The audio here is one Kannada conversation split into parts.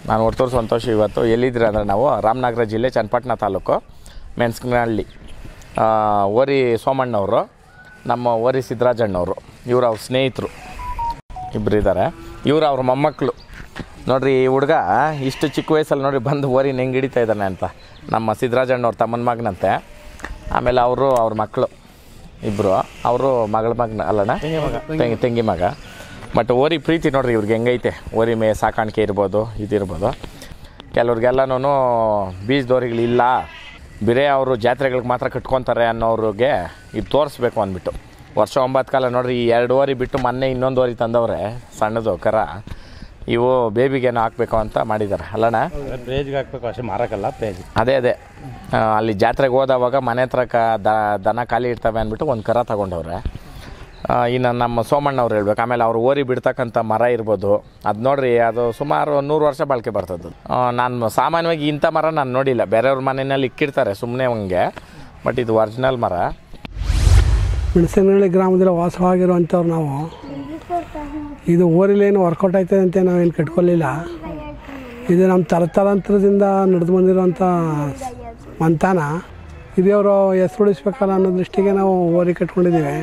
ನಾನು ಹೊರತೂರು ಸಂತೋಷ್ ಇವತ್ತು ಎಲ್ಲಿದ್ದೀರಿ ಅಂದರೆ ನಾವು ರಾಮನಗರ ಜಿಲ್ಲೆ ಚನ್ನಪಟ್ಟಣ ತಾಲೂಕು ಮೆಣಸ್ಕನಹಳ್ಳಿ ಆ, ಓರಿ ಸೋಮಣ್ಣವರು ನಮ್ಮ ಓರಿ ಸಿದ್ದರಾಜಣ್ಣವರು ಇವರು ಅವ್ರ ಸ್ನೇಹಿತರು ಇಬ್ಬರು ಇದ್ದಾರೆ ಇವರು ಅವ್ರ ಮೊಮ್ಮಕ್ಕಳು ನೋಡ್ರಿ ಈ ಹುಡುಗ ಇಷ್ಟು ಚಿಕ್ಕ ವಯಸ್ಸಲ್ಲಿ ನೋಡ್ರಿ ಬಂದು ಓರಿನ ಹೆಂಗೆ ಹಿಡಿತಾ ಇದ್ದಾನೆ ಅಂತ ನಮ್ಮ ಸಿದ್ದರಾಜಣ್ಣವ್ರ ತಮ್ಮನ ಮಗನಂತೆ ಆಮೇಲೆ ಅವರು ಅವ್ರ ಮಕ್ಕಳು ಇಬ್ಬರು ಅವರು ಮಗಳ ಮಗನ ಅಲ್ಲಣ್ಣ ತಂಗಿ ತಂಗಿ ಮಗ ಬಟ್ ಓರಿ ಪ್ರೀತಿ ನೋಡ್ರಿ ಇವ್ರಿಗೆ ಹೆಂಗೈತೆ ಓರಿ ಮೇ ಸಾಕಾಣಿಕೆ ಇರ್ಬೋದು ಇದಿರ್ಬೋದು ಕೆಲವ್ರಿಗೆಲ್ಲನೂ ಬೀಜದವ್ರಿಗಳಿಲ್ಲ ಬೇರೆ ಅವರು ಜಾತ್ರೆಗಳಿಗೆ ಮಾತ್ರ ಕಟ್ಕೊತಾರೆ ಅನ್ನೋರಿಗೆ ಇದು ತೋರಿಸ್ಬೇಕು ಅಂದ್ಬಿಟ್ಟು ವರ್ಷ ಒಂಬತ್ತು ಕಾಲ ನೋಡ್ರಿ ಈ ಎರಡು ಓರಿ ಬಿಟ್ಟು ಮೊನ್ನೆ ಇನ್ನೊಂದು ಓರಿ ತಂದವ್ರೆ ಸಣ್ಣದು ಕರ ಇವು ಬೇಬಿಗೇನೋ ಹಾಕ್ಬೇಕು ಅಂತ ಮಾಡಿದ್ದಾರೆ ಅಲ್ಲಣ್ಣ ಪೇಜ್ಗೆ ಹಾಕ್ಬೇಕು ಅಷ್ಟೇ ಮಾರಕ್ಕಲ್ಲ ಪೇಜ್ ಅದೇ ಅದೇ ಆ, ಅಲ್ಲಿ ಜಾತ್ರೆಗೆ ಹೋದವಾಗ ಮನೆ ಹತ್ರ ಕ ದ ದನ ಖಾಲಿ ಇರ್ತವೆ ಅಂದ್ಬಿಟ್ಟು ಒಂದು ಕರ ತಗೊಂಡವ್ರೆ ಆ, ಇನ್ನು ನಮ್ಮ ಸೋಮಣ್ಣವ್ರು ಹೇಳ್ಬೇಕು ಆಮೇಲೆ ಅವ್ರು ಓರಿ ಬಿಡ್ತಕ್ಕಂಥ ಮರ ಇರ್ಬೋದು ಅದು ನೋಡ್ರಿ ಅದು ಸುಮಾರು ನೂರು ವರ್ಷ ಬಾಳಿಕೆ ಬರ್ತದ್ದು ಆ, ನಾನು ಸಾಮಾನ್ಯವಾಗಿ ಇಂಥ ಮರ ನಾನು ನೋಡಿಲ್ಲ ಬೇರೆಯವ್ರ ಮನೆಯಲ್ಲಿ ಇಕ್ಕಿರ್ತಾರೆ ಸುಮ್ಮನೆ ಹಂಗೆ ಬಟ್ ಇದು ಒರಿಜಿನಲ್ ಮರ ಮೆಣಸಿನಹಳ್ಳಿ ಗ್ರಾಮದಲ್ಲಿ ವಾಸವಾಗಿರುವಂಥವ್ರು ನಾವು ಇದು ಊರಿಲೇನು ವರ್ಕೌಟ್ ಆಯ್ತದೆ ಅಂತ ನಾವೇನು ಕಟ್ಕೊಳ್ಳಿಲ್ಲ ಇದು ನಮ್ಮ ತಲತಲಾಂತರದಿಂದ ನಡೆದು ಬಂದಿರೋಂಥ ಮಂತಾನ ಇದೇವರು ಹೆಸರು ಉಳಿಸ್ಬೇಕಲ್ಲ ಅನ್ನೋ ದೃಷ್ಟಿಗೆ ನಾವು ಓರಿ ಕಟ್ಕೊಂಡಿದ್ದೀವಿ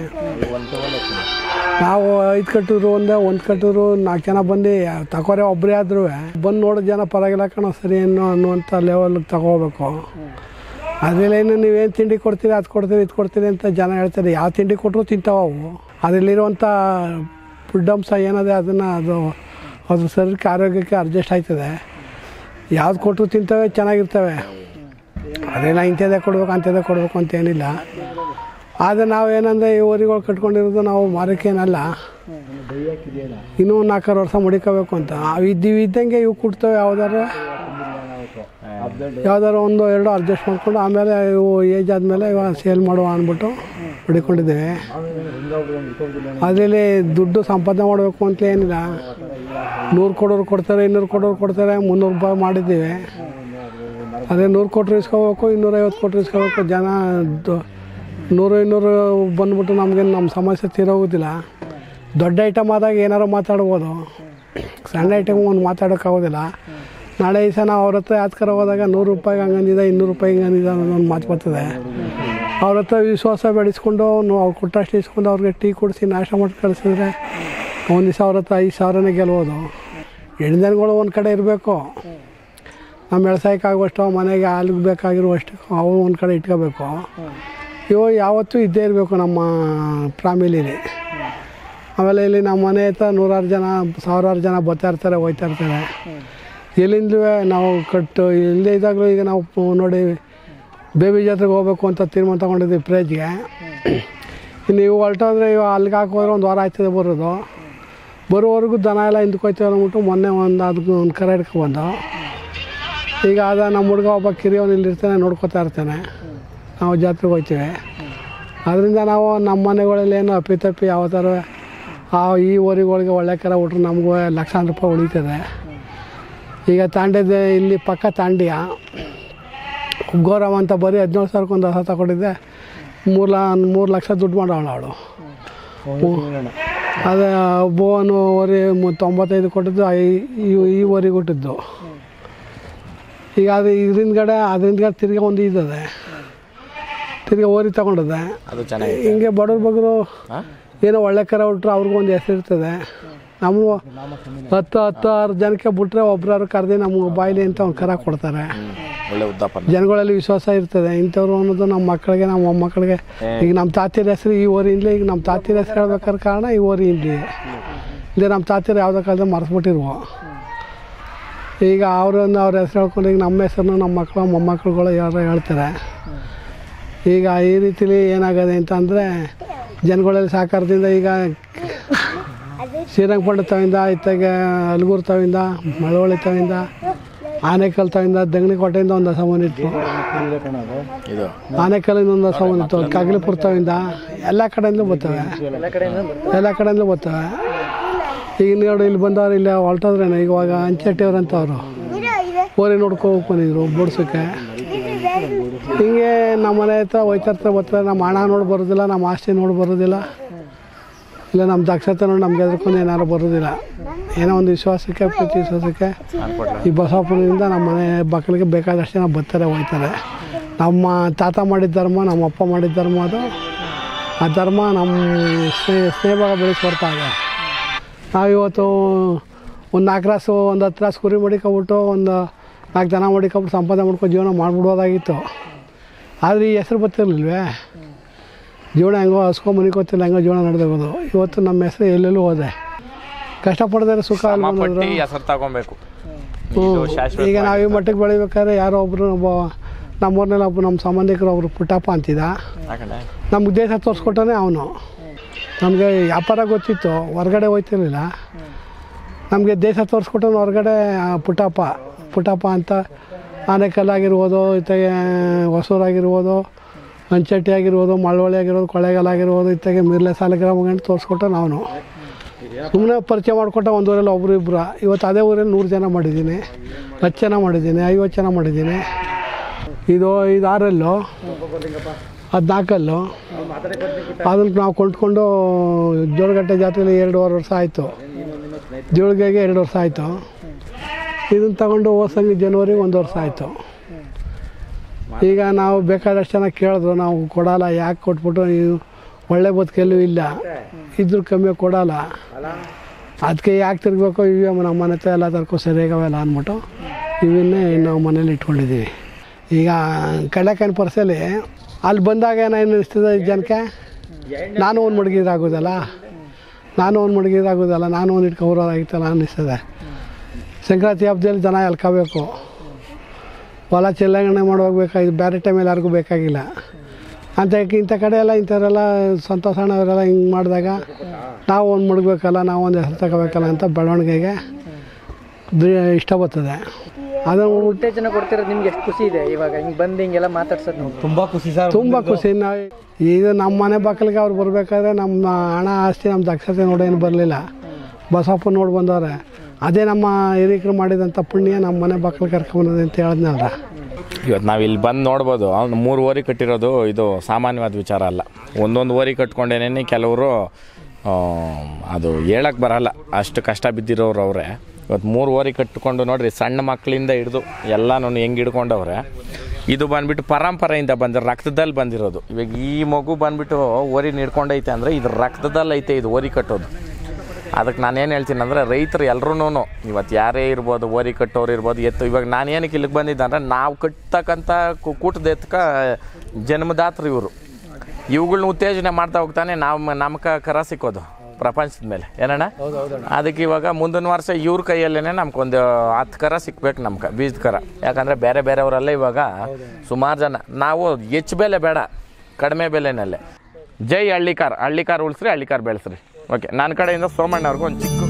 ನಾವು ಐದು ಕಟ್ಟೂರು ಒಂದೇ ಒಂದು ಕಟ್ಟೂರು ನಾಲ್ಕು ಜನ ಬಂದು ತಗೋರೆ ಒಬ್ಬರೇ ಆದ್ರೂ ಬಂದು ನೋಡೋ ಜನ ಪರವಾಗಿಲ್ಲ ಕಣೋ ಸರಿ ಅನ್ನೋ ಅನ್ನುವಂಥ ಲೆವೆಲ್ಗೆ ತಗೋಬೇಕು ಅದರಲ್ಲೇನು ನೀವೇನು ತಿಂಡಿ ಕೊಡ್ತೀರಿ ಅದು ಕೊಡ್ತೀರಿ ಇದು ಕೊಡ್ತೀರಿ ಅಂತ ಜನ ಹೇಳ್ತಾರೆ ಯಾವ ತಿಂಡಿ ಕೊಟ್ಟರು ತಿಂತಾವೆ ಅವು ಅದರಲ್ಲಿರುವಂಥ ಫುಡ್ಡಂಶ ಏನದೆ ಅದನ್ನು ಅದು ಅದು ಶರೀರಕ್ಕೆ ಆರೋಗ್ಯಕ್ಕೆ ಅಡ್ಜಸ್ಟ್ ಆಯ್ತದೆ ಯಾವ್ದು ಕೊಟ್ಟರು ತಿಂತವೆ ಚೆನ್ನಾಗಿರ್ತವೆ ಅದೇನ ಇಂಥದ್ದೇ ಕೊಡ್ಬೇಕು ಅಂಥದ್ದೇ ಕೊಡಬೇಕು ಅಂತ ಏನಿಲ್ಲ ಆದರೆ ನಾವೇನಂದರೆ ಈ ಊರಿಗಳು ಕಟ್ಕೊಂಡಿರೋದು ನಾವು ಮಾರಕ್ಕೇನಲ್ಲ ಇನ್ನೂ ಒಂದು ನಾಲ್ಕಾರು ವರ್ಷ ಮುಡಿಕೋಬೇಕು ಅಂತ ಅವು ಇದ್ದೀವಿ ಇದ್ದಂಗೆ ಇವು ಕೊಡ್ತವೆ ಯಾವ್ದಾರು ಯಾವ್ದಾರು ಒಂದು ಎರಡು ಅಡ್ಜಸ್ಟ್ ಮಾಡ್ಕೊಂಡು ಆಮೇಲೆ ಇವು ಏಜ್ ಆದಮೇಲೆ ಇವಾಗ ಸೇಲ್ ಮಾಡುವ ಅಂದ್ಬಿಟ್ಟು ಹಿಡ್ಕೊಂಡಿದ್ದೇವೆ ಅದರಲ್ಲಿ ದುಡ್ಡು ಸಂಪಾದನೆ ಮಾಡಬೇಕು ಅಂತ ಏನಿಲ್ಲ ನೂರು ಕೊಡೋರು ಕೊಡ್ತಾರೆ ಇನ್ನೂರು ಕೊಡೋರು ಕೊಡ್ತಾರೆ ಮುನ್ನೂರು ರೂಪಾಯಿ ಮಾಡಿದ್ದೀವಿ ಅದೇ ನೂರು ಕೊಟ್ಟರು ಇಸ್ಕೋಬೇಕು ಇನ್ನೂರೈವತ್ತು ಕೊಟ್ಟರು ಇಸ್ಕೋಬೇಕು ಜನ ದ- ನೂರು ಇನ್ನೂರು ಬಂದ್ಬಿಟ್ಟು ನಮಗೆ ನಮ್ಮ ಸಮಸ್ಯೆ ತೀರೋಗೋದಿಲ್ಲ ದೊಡ್ಡ ಐಟಮ್ ಆದಾಗ ಏನಾರು ಮಾತಾಡ್ಬೋದು ಸಣ್ಣ ಐಟಮ್ ಒಂದು ಮಾತಾಡೋಕ್ಕಾಗೋದಿಲ್ಲ ನಾಳೆ ಈ ಸಹ ನಾವು ಅವ್ರ ಹತ್ರ ಯಾತ್ಕರ ಹೋದಾಗ ನೂರು ರೂಪಾಯಿಗೆ ಹಂಗಂದಿದೆ ಇನ್ನೂರು ರೂಪಾಯಿಗೆ ಹಂಗಂದಿದೆ ಅನ್ನೋದು ಒಂದು ಮಾತು ಬರ್ತದೆ ಅವ್ರ ಹತ್ರ ವಿಶ್ವಾಸ ಬೆಳೆಸ್ಕೊಂಡು ನು- ಅವ್ರು ಕೊಟ್ಟಷ್ಟು ಇಸ್ಕೊಂಡು ಅವ್ರಿಗೆ ಟೀ ಕುಡಿಸಿ ನಾಷ್ಟ ಮಾಡಿ ಕಳಿಸಿದ್ರೆ ಒಂದು ದಿವಸ ಅವ್ರ ಹತ್ರ ಐದು ಸಾವಿರನೇ ಗೆಲ್ಬೋದು ಹೆಣ್ದನ್ಗಳು ಒಂದು ಕಡೆ ಇರಬೇಕು ನಮ್ಮ ವ್ಯವಸಾಯಕ್ಕಾಗುವಷ್ಟು ಮನೆಗೆ ಹಾಲಿಗೆ ಬೇಕಾಗಿರುವಷ್ಟು ಅವು ಒಂದು ಕಡೆ ಇಟ್ಕೋಬೇಕು ಇವು ಯಾವತ್ತೂ ಇದ್ದೇ ಇರಬೇಕು ನಮ್ಮ ಫ್ಯಾಮಿಲಿಲಿ ಆಮೇಲೆ ಇಲ್ಲಿ ನಮ್ಮ ಮನೆ ಹತ್ರ ನೂರಾರು ಜನ ಸಾವಿರಾರು ಜನ ಬರ್ತಾ ಇರ್ತಾರೆ ಹೋಯ್ತಾ ಇರ್ತಾರೆ ಎಲ್ಲಿಂದಲೂ ನಾವು ಕಟ್ಟು ಇಲ್ಲದೇ ಇದ್ದಾಗಲೂ ಈಗ ನಾವು ಪ- ನೋಡಿ ಬೇಬಿ ಜಾತ್ರೆಗೆ ಹೋಗ್ಬೇಕು ಅಂತ ತೀರ್ಮಾನ ತೊಗೊಂಡಿದ್ವಿ ಪ್ರೇಜ್ಗೆ ಇನ್ನು ಇವು ಹೊರಟೋದ್ರೆ ಇವು ಅಲ್ಲಿಗೆ ಹಾಕೋದ್ರೆ ಒಂದು ವಾರ ಆಯ್ತದೆ ಬರೋದು ಬರೋವರೆಗೂ ದನ ಎಲ್ಲ ಹಿಂದ್ಕೋಯ್ತೇವೆ ಅಂದ್ಬಿಟ್ಟು ಮೊನ್ನೆ ಒಂದು ಅದಕ್ಕೆ ಒಂದು ಕರೆ ಹಿಡ್ಕೊಬಂದು ಈಗ ಅದ ನಮ್ಮ ಹುಡುಗ ಒಬ್ಬ ಕಿರಿಯವನು ಇಲ್ಲಿರ್ತಾನೆ ನೋಡ್ಕೊತಾ ಇರ್ತಾನೆ ನಾವು ಜಾತ್ರೆಗೆ ಹೋಗ್ತೀವಿ ಅದರಿಂದ ನಾವು ನಮ್ಮ ಮನೆಗಳಲ್ಲಿ ಏನು ಅಪ್ಪಿತಪ್ಪಿ ಯಾವ ಥರ ಆ ಈ ಊರಿಗಳಿಗೆ ಒಳ್ಳೆ ಕರ ಉಟ್ರೆ ನಮಗೂ ಲಕ್ಷಾಂತರ ರೂಪಾಯಿ ಉಳಿತದೆ ಈಗ ತಾಂಡ್ಯದ ಇಲ್ಲಿ ಪಕ್ಕ ತಾಂಡ್ಯ ಗೌರವ ಅಂತ ಬರೀ ಹದಿನೇಳು ಸಾವಿರಕ್ಕೆ ಒಂದು ಹೊಸ ತಗೊಂಡಿದ್ದೆ ಮೂರು ಲ ಮೂರು ಲಕ್ಷ ದುಡ್ಡು ಮಾಡೋಳು ಅವಳು ಅದೇ ಒಬ್ಬವನು ವರಿ ಮು- ತೊಂಬತ್ತೈದು ಕೊಟ್ಟಿದ್ದು ಐ- ಈ- ಈ ವರಿ ಕೊಟ್ಟಿದ್ದು ಈಗ ಅದು ಇದರಿಂದಗಡೆ ಅದರಿಂದಗಡೆ ತಿರ್ಗಿ ಒಂದು ಇದ್ದದೆ ತಿರ್ಗಿ ಓರಿ ತಗೊಂಡದೆ ಅದು ಚೆನ್ನಾಗಿದೆ ಹಿಂಗೆ ಬಡವ್ರ ಬಗ್ರು ಹಾಂ ಏನೋ ಒಳ್ಳೆ ಕರ ಉಟ್ರೆ ಅವ್ರಿಗೂ ಒಂದು ಹೆಸರು ಇರ್ತದೆ ನಮ್ಮ ಹತ್ತು ಹತ್ತು ಆರು ಜನಕ್ಕೆ ಬಿಟ್ರೆ ಒಬ್ರಾರು ಕರೆದಿ ನಮ್ಮ ಬಾಯಿಲಿ ಅಂತ ಒಂದು ಕರ ಕೊಡ್ತಾರೆ ಒಳ್ಳೆ ಉದ್ದಾಪನ ಜನಗಳಲ್ಲಿ ವಿಶ್ವಾಸ ಇರ್ತದೆ ಇಂಥವ್ರು ಅನ್ನೋದು ನಮ್ಮ ಮಕ್ಕಳಿಗೆ ನಮ್ಮ ಮೊಮ್ಮಕ್ಕಳಿಗೆ ಈಗ ನಮ್ಮ ತಾತಿರ ಹೆಸರು ಈ ಊರಿಂದ ಈಗ ನಮ್ಮ ತಾತಿರ ಹೆಸರು ಹೇಳ್ಬೇಕಾದ್ರೆ ಕಾರಣ ಈ ಊರಿ ಇಲ್ಲಿ ಇಲ್ಲ ನಮ್ಮ ತಾತಿರು ಯಾವುದೋ ಕಾಲದಲ್ಲಿ ಮರೆಸ್ಬಿಟ್ಟಿರುವು ಈಗ ಅವ್ರನ್ನ ಅವ್ರ ಹೆಸರು ಹೇಳ್ಕೊಂಡು ಈಗ ನಮ್ಮ ಹೆಸರನ್ನು ನಮ್ಮ ಮಕ್ಕಳು ಮೊಮ್ಮಕ್ಕಳುಗಳು ಯಾರು ಹೇಳ್ತಾರೆ ಈಗ ಈ ರೀತಿಲಿ ಏನಾಗದೆ ಅಂತ ಅಂದರೆ ಜನಗಳಲ್ಲಿ ಸಹಕಾರದಿಂದ ಈಗ ಶ್ರೀರಂಗಪಟ್ಟಣ ತವಿಂದ ಇತ್ತಾಗ ಅಲ್ಗೂರು ತವಿಂದ ಮಳವಳ್ಳಿ ತವಿಂದ ಆನೆಕಲ್ ತವಿಂದ ದಂಗನಿಕೋಟೆಯಿಂದ ಒಂದು ಹೊಸ ಬಂದಿತ್ತು ಇದು ಆನೆಕಲ್ಲಿಂದ ಒಂದು ಹೊಸ ಬಂದಿತ್ತು ಕಗ್ಲಿಪುರ ತವಿಂದ ಎಲ್ಲ ಕಡೆಯಿಂದಲೂ ಬರ್ತವೆ ಎಲ್ಲ ಕಡೆಯಿಂದಲೂ ಬರ್ತವೆ ಈಗ ನೋಡಿ ಇಲ್ಲಿ ಬಂದವ್ರು ಇಲ್ಲಿ ಹೊರಟೋದ್ರೇನೆ ಈಗ ಇವಾಗ ಅಂಚೆಟ್ಟಿಯವ್ರು ಅಂತ ಅವರು ಓರಿ ನೋಡ್ಕೊ ಬಂದಿದ್ರು ಬಡ್ಸೋಕ್ಕೆ ಹಿಂಗೆ ನಮ್ಮ ಮನೆ ಹತ್ರ ಹೋಯ್ತಾ ಇರ್ತಾರೆ ಬರ್ತಾರೆ ನಮ್ಮ ಹಣ ನೋಡಿ ಬರೋದಿಲ್ಲ ನಮ್ಮ ಆಸ್ತಿ ನೋಡಿ ಬರೋದಿಲ್ಲ ಇಲ್ಲ ನಮ್ಮ ದಕ್ಷತೆ ನೋಡಿ ನಮ್ಗೆ ಎದ್ಕೊಂಡು ಏನಾರು ಬರೋದಿಲ್ಲ ಏನೋ ಒಂದು ವಿಶ್ವಾಸಕ್ಕೆ ಪ್ರತಿ ವಿಶ್ವಾಸಕ್ಕೆ ಈ ಬಸವಪ್ಪನಿಂದ ನಮ್ಮ ಮನೆ ಮಕ್ಕಳಿಗೆ ಬೇಕಾದಷ್ಟು ಜನ ಬರ್ತಾರೆ ಹೋಗ್ತಾರೆ ನಮ್ಮ ತಾತ ಮಾಡಿದ ಧರ್ಮ ನಮ್ಮ ಅಪ್ಪ ಮಾಡಿದ ಧರ್ಮ ಅದು ಆ ಧರ್ಮ ನಮ್ಮ ಸ್ನೇಹ ಸ್ನೇಹಭಾಗ ಬೆಳೆಸ್ಕೊಡ್ತಾ ಇದೆ ನಾವು ಇವತ್ತು ಒಂದು ನಾಲ್ಕು ರಾಸು ಒಂದು ಹತ್ತು ರಾಸು ಕುರಿ ಮಡಿಕೊಬಿಟ್ಟು ಒಂದು ನಾಲ್ಕು ದನ ಮಡಿಕೊಬಿಟ್ಟು ಸಂಪಾದನೆ ಮಾಡ್ಕೊಂಡು ಜೀವನ ಮಾಡ್ಬಿಡ್ಬೋದಾಗಿತ್ತು ಆದರೆ ಈ ಹೆಸರು ಬರ್ತಿರ್ಲಿಲ್ವೇ ಜೀವನ ಹೆಂಗೋ ಹಸ್ಕೊ ಮನಿಕೋತಿಲ್ಲ ಹೆಂಗೋ ಜೀವನ ನಡೆದೋಗೋದು ಇವತ್ತು ನಮ್ಮ ಹೆಸರು ಎಲ್ಲೆಲ್ಲೂ ಹೋದೆ ಕಷ್ಟಪಡದೇ ಸುಖ ಅಲ್ಲಿ ಬಂದದ್ರು ಪಟ್ಟಿ ಹೆಸರು ತಗೊಬೇಕು ಹ್ಞೂ. ಇದು ಶಾಶ್ವತ ಈಗ ನಾವು ಈ ಮಟ್ಟಕ್ಕೆ ಬೆಳಿಬೇಕಾದ್ರೆ ಯಾರೋ ಒಬ್ಬರು ಒಬ್ಬ ನಮ್ಮೂರಿನಲ್ಲಿ ಒಬ್ಬ ನಮ್ಮ ಸಂಬಂಧಿಕರು ಒಬ್ಬರು ಪುಟ್ಟಪ್ಪ ಅಂತಿದ್ದ ಯಾಕಂದ್ರೆ ನಮ್ಗೆ ದೇಶ ತೋರಿಸ್ಕೊಟ್ಟನೆ ಅವನು ನಮಗೆ ವ್ಯಾಪಾರ ಗೊತ್ತಿತ್ತು ಹೊರಗಡೆ ಹೋಯ್ತಿರ್ಲಿಲ್ಲ ನಮಗೆ ದೇಶ ತೋರಿಸ್ಕೊಟ್ಟನು ಹೊರಗಡೆ ಆ ಪುಟ್ಟಪ್ಪ ಪುಟ್ಟಪ್ಪ ಅಂತ ಆನೆಕಲ್ಲಾಗಿರ್ಬೋದು ಇತ್ತಾಗೆ ಹೊಸೂರಾಗಿರ್ಬೋದು ಅಂಚಟ್ಟಿ ಆಗಿರ್ಬೋದು ಮಳವಳ್ಳಿ ಆಗಿರ್ಬೋದು ಕೊಳ್ಳೇಗಾಲ ಆಗಿರ್ಬೋದು ಇತ್ತಾಗೆ ಮಿರ್ಲೆ ಸಾಲಗ್ರಾಮ ಗಂಟು ತೋರಿಸ್ಕೊಟ್ಟನು ಅವನು ಸುಮ್ಮನೆ ಪರಿಚಯ ಮಾಡಿಕೊಟ್ಟ ಒಂದು ಊರಲ್ಲಿ ಒಬ್ಬರು ಇಬ್ಬರು ಇವತ್ತು ಅದೇ ಊರಲ್ಲಿ ನೂರು ಜನ ಮಾಡಿದ್ದೀನಿ ಹತ್ತು ಜನ ಮಾಡಿದ್ದೀನಿ ಐವತ್ತು ಜನ ಮಾಡಿದ್ದೀನಿ ಇದು ಇದು ಆರಲ್ಲು ಹದಿನಾಲ್ಕಲ್ಲು ಅದನ್ನು ನಾವು ಕೊಂಡ್ಕೊಂಡು ಜೋಳಗಟ್ಟೆ ಜಾತ್ರೆಯಲ್ಲಿ ಎರಡೂವರೆ ವರ್ಷ ಆಯಿತು ಜೋಳಿಗೆಗೆ ಎರಡು ವರ್ಷ ಆಯಿತು ಇದನ್ನು ತಗೊಂಡು ಹೋಸಂಗಿ ಜನವರಿಗೆ ಒಂದು ವರ್ಷ ಆಯಿತು ಈಗ ನಾವು ಬೇಕಾದಷ್ಟು ಜನ ಕೇಳಿದ್ರು ನಾವು ಕೊಡಲ್ಲ ಯಾಕೆ ಕೊಟ್ಬಿಟ್ಟು ನೀವು ಒಳ್ಳೆ ಬದುಕೆಲ್ಲೂ ಇಲ್ಲ ಇದ್ರ ಕಮ್ಮಿ ಕೊಡಲ್ಲ ಅದಕ್ಕೆ ಯಾಕೆ ತಿರ್ಗಬೇಕು ಇವೇ ನಮ್ಮ ಮನೆ ಹತ್ರ ಎಲ್ಲ ತರ್ಕೋ ಸರಿಯಾಗವೆಲ್ಲ ಅಂದ್ಬಿಟ್ಟು ಇವನ್ನೇ ನಾವು ಮನೇಲಿ ಇಟ್ಕೊಂಡಿದ್ದೀವಿ ಈಗ ಕಡಲೆಕಾಯಿನ ಪರ್ಸಲ್ಲಿ ಅಲ್ಲಿ ಬಂದಾಗ ಏನು ಅನ್ನಿಸ್ತದೆ ಈ ಜನಕ್ಕೆ ನಾನು ಒಂದು ಮಡಗಿದಾಗೋದಲ್ಲ ನಾನು ಒಂದು ಮಡಗಿದಾಗೋದಲ್ಲ ನಾನು ಒಂದು ಇಟ್ಕೊಬರೋದಾಗಿತ್ತಲ್ಲ ಅನ್ನಿಸ್ತದೆ ಸಂಕ್ರಾಂತಿ ಹಬ್ಬದಲ್ಲಿ ದನ ಎಲ್ಕೋಬೇಕು ಹೊಲ ಚೆಲ್ಲಂಗಣೆ ಮಾಡೋಗ್ಬೇಕಾಗಿ ಬೇರೆ ಟೈಮಲ್ಲಿ ಯಾರಿಗೂ ಬೇಕಾಗಿಲ್ಲ ಅಂತ ಇಂಥ ಕಡೆ ಎಲ್ಲ ಇಂಥವರೆಲ್ಲ ಸಂತೋಷ ಅಣ್ಣವರೆಲ್ಲ ಹಿಂಗೆ ಮಾಡಿದಾಗ ನಾವು ಒಂದು ಮುಡ್ಬೇಕಲ್ಲ ನಾವು ಒಂದು ಹೆಸರು ತಗೋಬೇಕಲ್ಲ ಅಂತ ಬೆಳವಣಿಗೆಗೆ ದ್ರಿ- ಇಷ್ಟ ಬರ್ತದೆ ಅದನ್ನು ಉತ್ತೇಜನ ಕೊಡ್ತಿರೋದು ನಿಮ್ಗೆ ಎಷ್ಟು ಖುಷಿ ಇದೆ ಇವಾಗ ಹಿಂಗೆ ಬಂದು ಹಿಂಗೆಲ್ಲ ಮಾತಾಡ್ಸೋದು ನೀವು ತುಂಬ ಖುಷಿ ಸರ್ ತುಂಬ ಖುಷಿ ನಾವು ಇದು ನಮ್ಮ ಮನೆ ಬಾಗಿಲಿಗೆ ಅವ್ರು ಬರಬೇಕಾದ್ರೆ ನಮ್ಮ ಹಣ ಆಸ್ತಿ ನಮ್ಮ ದಕ್ಷತೆ ನೋಡೇನು ಬರಲಿಲ್ಲ ಬಸಪ್ಪ ನೋಡಿ ಬಂದವ್ರೆ ಅದೇ ನಮ್ಮ ಹಿರಿಕರು ಮಾಡಿದಂಥ ಪುಣ್ಯ ನಮ್ಮ ಮನೆ ಬಾಗಿಲು ಕರ್ಕೊಂಬಂದದೆ ಅಂತ ಹೇಳಿದ್ನಲ್ಲ ಇವತ್ತು ನಾವು ಇಲ್ಲಿ ಬಂದು ನೋಡ್ಬೋದು ಅವ್ನು ಮೂರು ಓರಿ ಕಟ್ಟಿರೋದು ಇದು ಸಾಮಾನ್ಯವಾದ ವಿಚಾರ ಅಲ್ಲ ಒಂದೊಂದು ಓರಿ ಕಟ್ಕೊಂಡೇನೆ ಕೆಲವರು ಅದು ಹೇಳಕ್ಕೆ ಬರಲ್ಲ ಅಷ್ಟು ಕಷ್ಟ ಬಿದ್ದಿರೋರು ಅವರೇ ಇವತ್ತು ಮೂರು ಓರಿ ಕಟ್ಕೊಂಡು ನೋಡ್ರಿ ಸಣ್ಣ ಮಕ್ಕಳಿಂದ ಹಿಡಿದು ಎಲ್ಲನೂ ಹೆಂಗೆ ಹಿಡ್ಕೊಂಡವ್ರೆ ಇದು ಬಂದ್ಬಿಟ್ಟು ಪರಂಪರೆಯಿಂದ ಬಂದಿರೋ ರಕ್ತದಲ್ಲಿ ಬಂದಿರೋದು ಇವಾಗ ಈ ಮಗು ಬಂದ್ಬಿಟ್ಟು ಓರಿ ಹಿಡ್ಕೊಂಡೈತೆ ಅಂದರೆ ಇದು ರಕ್ತದಲ್ಲಿ ಐತೆ ಇದು ಓರಿ ಕಟ್ಟೋದು ಅದಕ್ಕೆ ನಾನೇನು ಹೇಳ್ತೀನಿ ಅಂದರೆ ರೈತರು ಎಲ್ರೂ ಇವತ್ತು ಯಾರೇ ಇರ್ಬೋದು ಓರಿ ಕಟ್ಟೋರು ಇರ್ಬೋದು ಎತ್ತು ಇವಾಗ ನಾನು ಏನಕ್ಕೆ ಇಲ್ಲಿಗೆ ಬಂದಿದ್ದೆ ಅಂದರೆ ನಾವು ಕಟ್ತಕ್ಕಂಥ ಕು- ಕೂಟದ ಎತ್ತಕ ಜನ್ಮದಾತರು ಇವರು ಇವುಗಳ್ನ ಉತ್ತೇಜನೆ ಮಾಡ್ತಾ ಹೋಗ್ತಾನೆ ನಾವು ನಮ್ಗೆ ಕರ ಸಿಕ್ಕೋದು ಪ್ರಪಂಚದ ಮೇಲೆ ಏನಣ್ಣ ಅದಕ್ಕೆ ಇವಾಗ ಮುಂದಿನ ವರ್ಷ ಇವ್ರ ಕೈಯಲ್ಲೇ ನಮ್ಗೊಂದು ಹತ್ತು ಕರ ಸಿಕ್ಬೇಕು ನಮ್ಗೆ ಬೀಜದ ಕರ ಯಾಕಂದರೆ ಬೇರೆ ಬೇರೆಯವರೆಲ್ಲ ಇವಾಗ ಸುಮಾರು ಜನ ನಾವು ಹೆಚ್ಚು ಬೆಲೆ ಬೇಡ ಕಡಿಮೆ ಬೆಲೆನಲ್ಲೇ ಜೈ ಹಳ್ಳಿಕಾರ್ ಹಳ್ಳಿಕಾರ್ ಉಳಿಸ್ರಿ ಹಳ್ಳಿಕಾರ್ ಬೆಳೆಸ್ರಿ ಓಕೆ ನನ್ನ ಕಡೆಯಿಂದ ಸೋಮಣ್ಣ ಅವ್ರಿಗೂ ಒಂದು ಚಿಕ್ಕ